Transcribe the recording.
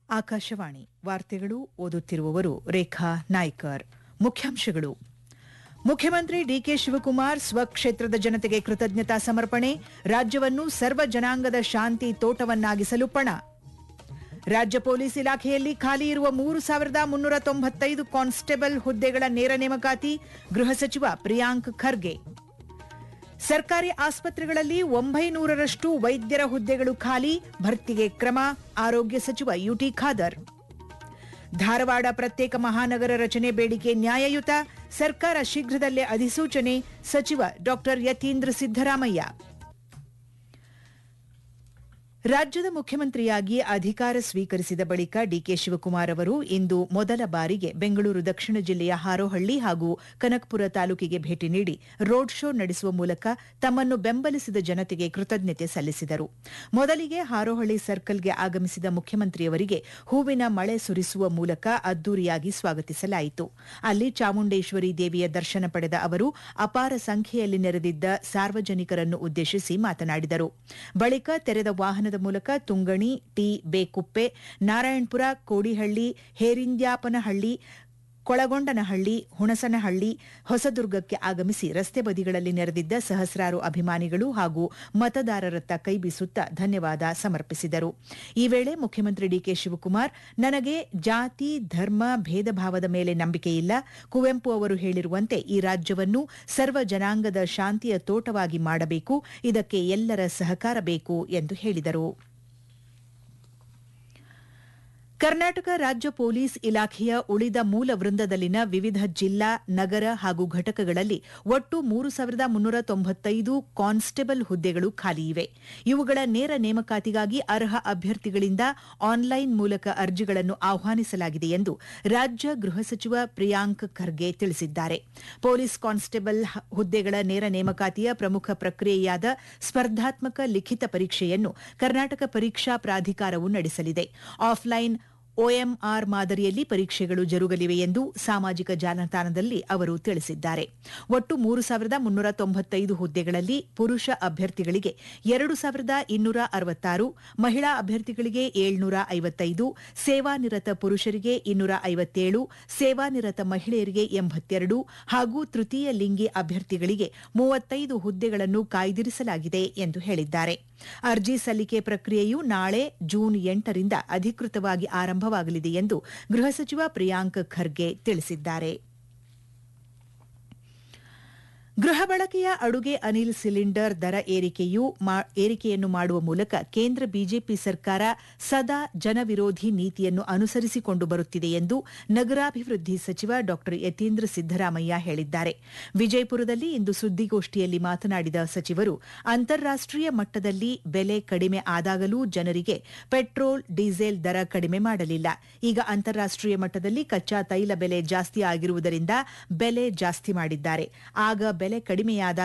ಆಕಾಶವಾಣಿ ವಾರ್ತೆಗಳು ಓದುತ್ತಿರುವವರು ರೇಖಾ ನಾಯ್ಕರ್ ಮುಖ್ಯಾಂಶಗಳು ಮುಖ್ಯಮಂತ್ರಿ ಡಿಕೆ ಶಿವಕುಮಾರ್ ಸ್ವಕ್ಷೇತ್ರದ ಜನತೆಗೆ ಕೃತಜ್ಞತಾ ಸಮರ್ಪಣೆ ರಾಜ್ಯವನ್ನು ಸರ್ವ ಜನಾಂಗದ ಶಾಂತಿ ತೋಟವನ್ನಾಗಿಸಲು ಪಣ ರಾಜ್ಯ ಪೊಲೀಸ್ ಇಲಾಖೆಯಲ್ಲಿ ಖಾಲಿ ಇರುವ ಮೂರು ಸಾವಿರದ ಮುನ್ನೂರ ತೊಂಬತ್ತೈದು ಕಾನ್ಸ್ಟೇಬಲ್ ಹುದ್ದೆಗಳ ನೇರ ನೇಮಕಾತಿ ಗೃಹ ಸಚಿವ ಪ್ರಿಯಾಂಕ್ ಖರ್ಗೆ ಸರ್ಕಾರಿ ಆಸ್ಪತ್ರೆಗಳಲ್ಲಿ ಒಂಬೈನೂರರಷ್ಟು ವೈದ್ಯರ ಹುದ್ದೆಗಳು ಖಾಲಿ ಭರ್ತಿಗೆ ಕ್ರಮ ಆರೋಗ್ಯ ಸಚಿವ ಯುಟಿ ಖಾದರ್ ಧಾರವಾಡ ಪ್ರತ್ಯೇಕ ಮಹಾನಗರ ರಚನೆ ಬೇಡಿಕೆ ನ್ಯಾಯಯುತ ಸರ್ಕಾರ ಶೀಘ್ರದಲ್ಲೇ ಅಧಿಸೂಚನೆ ಸಚಿವ ಡಾ ಯತೀಂದ್ರ ಸಿದ್ದರಾಮಯ್ಯ ರಾಜ್ಯದ ಮುಖ್ಯಮಂತ್ರಿಯಾಗಿ ಅಧಿಕಾರ ಸ್ವೀಕರಿಸಿದ ಬಳಿಕ ಡಿಕೆ ಶಿವಕುಮಾರ್ ಅವರು ಇಂದು ಮೊದಲ ಬಾರಿಗೆ ಬೆಂಗಳೂರು ದಕ್ಷಿಣ ಜಿಲ್ಲೆಯ ಹಾರೋಹಳ್ಳಿ ಹಾಗೂ ಕನಕಪುರ ತಾಲೂಕಿಗೆ ಭೇಟಿ ನೀಡಿ ರೋಡ್ ಶೋ ನಡೆಸುವ ಮೂಲಕ ತಮ್ಮನ್ನು ಬೆಂಬಲಿಸಿದ ಜನತೆಗೆ ಕೃತಜ್ಞತೆ ಸಲ್ಲಿಸಿದರು ಮೊದಲಿಗೆ ಹಾರೋಹಳ್ಳಿ ಸರ್ಕಲ್ಗೆ ಆಗಮಿಸಿದ ಮುಖ್ಯಮಂತ್ರಿಯವರಿಗೆ ಹೂವಿನ ಮಳೆ ಸುರಿಸುವ ಮೂಲಕ ಅದ್ದೂರಿಯಾಗಿ ಸ್ವಾಗತಿಸಲಾಯಿತು ಅಲ್ಲಿ ಚಾಮುಂಡೇಶ್ವರಿ ದೇವಿಯ ದರ್ಶನ ಪಡೆದ ಅವರು ಅಪಾರ ಸಂಖ್ಯೆಯಲ್ಲಿ ನೆರೆದಿದ್ದ ಸಾರ್ವಜನಿಕರನ್ನು ಉದ್ದೇಶಿಸಿ ಮಾತನಾಡಿದರು ಬಳಿಕ ತೆರೆದ ವಾಹನದ ಮೂಲಕ ತುಂಗಣಿ ಟಿ ಬೇಕುಪ್ಪೆ ನಾರಾಯಣಪುರ ಕೋಡಿಹಳ್ಳಿ ಹೇರಿಂದ್ಯಾಪನಹಳ್ಳಿ ಕೊಳಗೊಂಡನಹಳ್ಳಿ ಹುಣಸನಹಳ್ಳಿ ಹೊಸದುರ್ಗಕ್ಕೆ ಆಗಮಿಸಿ ರಸ್ತೆ ಬದಿಗಳಲ್ಲಿ ನೆರೆದಿದ್ದ ಸಹಸ್ರಾರು ಅಭಿಮಾನಿಗಳು ಹಾಗೂ ಮತದಾರರತ್ತ ಕೈಬೀಸುತ್ತಾ ಧನ್ಯವಾದ ಸಮರ್ಪಿಸಿದರು ಈ ವೇಳೆ ಮುಖ್ಯಮಂತ್ರಿ ಡಿಕೆ ಶಿವಕುಮಾರ್ ನನಗೆ ಜಾತಿ ಧರ್ಮ ಭೇದ ಭಾವದ ಮೇಲೆ ನಂಬಿಕೆಯಿಲ್ಲ ಕುವೆಂಪು ಅವರು ಹೇಳಿರುವಂತೆ ಈ ರಾಜ್ಯವನ್ನು ಸರ್ವ ಜನಾಂಗದ ಶಾಂತಿಯ ತೋಟವಾಗಿ ಮಾಡಬೇಕು ಇದಕ್ಕೆ ಎಲ್ಲರ ಸಹಕಾರ ಬೇಕು ಎಂದು ಹೇಳಿದರು ಕರ್ನಾಟಕ ರಾಜ್ಯ ಪೊಲೀಸ್ ಇಲಾಖೆಯ ಉಳಿದ ಮೂಲ ವೃಂದದಲ್ಲಿನ ವಿವಿಧ ಜಿಲ್ಲಾ ನಗರ ಹಾಗೂ ಘಟಕಗಳಲ್ಲಿ ಒಟ್ಟು ಮೂರು ಸಾವಿರದ ಮುನ್ನೂರ ತೊಂಬತ್ತೈದು ಕಾನ್ಸ್ಟೇಬಲ್ ಹುದ್ದೆಗಳು ಖಾಲಿಯಿವೆ ಇವುಗಳ ನೇರ ನೇಮಕಾತಿಗಾಗಿ ಅರ್ಹ ಅಭ್ಯರ್ಥಿಗಳಿಂದ ಆನ್ಲೈನ್ ಮೂಲಕ ಅರ್ಜಿಗಳನ್ನು ಆಹ್ವಾನಿಸಲಾಗಿದೆ ಎಂದು ರಾಜ್ಯ ಗೃಹ ಸಚಿವ ಪ್ರಿಯಾಂಕ್ ಖರ್ಗೆ ತಿಳಿಸಿದ್ದಾರೆ ಪೊಲೀಸ್ ಕಾನ್ಸ್ಟೇಬಲ್ ಹುದ್ದೆಗಳ ನೇರ ನೇಮಕಾತಿಯ ಪ್ರಮುಖ ಪ್ರಕ್ರಿಯೆಯಾದ ಸ್ಪರ್ಧಾತ್ಮಕ ಲಿಖಿತ ಪರೀಕ್ಷೆಯನ್ನು ಕರ್ನಾಟಕ ಪರೀಕ್ಷಾ ಪ್ರಾಧಿಕಾರವು ನಡೆಸಲಿದೆ ಆಫ್ಲೈನ್ ಒಎಂಆರ್ ಮಾದರಿಯಲ್ಲಿ ಪರೀಕ್ಷೆಗಳು ಜರುಗಲಿವೆ ಎಂದು ಸಾಮಾಜಿಕ ಜಾಲತಾಣದಲ್ಲಿ ಅವರು ತಿಳಿಸಿದ್ದಾರೆ ಒಟ್ಟು ಮೂರು ಸಾವಿರದ ಮುನ್ನೂರ ತೊಂಬತ್ತೈದು ಹುದ್ದೆಗಳಲ್ಲಿ ಪುರುಷ ಅಭ್ಯರ್ಥಿಗಳಿಗೆ ಎರಡು ಸಾವಿರದ ಇನ್ನೂರ ಅರವತ್ತಾರು ಮಹಿಳಾ ಅಭ್ಯರ್ಥಿಗಳಿಗೆ ಏಳ್ನೂರ ಐವತ್ತೈದು ಸೇವಾನಿರತ ಪುರುಷರಿಗೆ ಇನ್ನೂರ ಐವತ್ತೇಳು ಸೇವಾನಿರತ ಮಹಿಳೆಯರಿಗೆ ಎಂಬತ್ತೆರಡು ಹಾಗೂ ತೃತೀಯ ಲಿಂಗಿ ಅಭ್ಯರ್ಥಿಗಳಿಗೆ ಮೂವತ್ತೈದು ಹುದ್ದೆಗಳನ್ನು ಕಾಯ್ದಿರಿಸಲಾಗಿದೆ ಎಂದು ಹೇಳಿದ್ದಾರೆ ಅರ್ಜಿ ಸಲ್ಲಿಕೆ ಪ್ರಕ್ರಿಯೆಯು ನಾಳೆ ಜೂನ್ ಎಂಟರಿಂದ ಅಧಿಕೃತವಾಗಿ ಆರಂಭವಾಗಲಿದೆ ಎಂದು ಗೃಹ ಸಚಿವ ಪ್ರಿಯಾಂಕ್ ಖರ್ಗೆ ತಿಳಿಸಿದ್ದಾರೆ ಗೃಹ ಬಳಕೆಯ ಅಡುಗೆ ಅನಿಲ್ ಸಿಲಿಂಡರ್ ದರ ಏರಿಕೆಯು ಏರಿಕೆಯನ್ನು ಮಾಡುವ ಮೂಲಕ ಕೇಂದ್ರ ಬಿಜೆಪಿ ಸರ್ಕಾರ ಸದಾ ಜನವಿರೋಧಿ ನೀತಿಯನ್ನು ಅನುಸರಿಸಿಕೊಂಡು ಬರುತ್ತಿದೆ ಎಂದು ನಗರಾಭಿವೃದ್ಧಿ ಸಚಿವ ಡಾ ಯತೀಂದ್ರ ಸಿದ್ದರಾಮಯ್ಯ ಹೇಳಿದ್ದಾರೆ ವಿಜಯಪುರದಲ್ಲಿ ಇಂದು ಸುದ್ದಿಗೋಷ್ಠಿಯಲ್ಲಿ ಮಾತನಾಡಿದ ಸಚಿವರು ಅಂತಾರಾಷ್ಟೀಯ ಮಟ್ಟದಲ್ಲಿ ಬೆಲೆ ಕಡಿಮೆ ಆದಾಗಲೂ ಜನರಿಗೆ ಪೆಟ್ರೋಲ್ ಡೀಸೆಲ್ ದರ ಕಡಿಮೆ ಮಾಡಲಿಲ್ಲ ಈಗ ಅಂತಾರಾಷ್ಟೀಯ ಮಟ್ಟದಲ್ಲಿ ಕಚ್ಚಾ ತೈಲ ಬೆಲೆ ಜಾಸ್ತಿ ಆಗಿರುವುದರಿಂದ ಬೆಲೆ ಜಾಸ್ತಿ ಮಾಡಿದ್ದಾರೆ ಆಗ ಬೆಲೆ ಕಡಿಮೆಯಾದಾಗ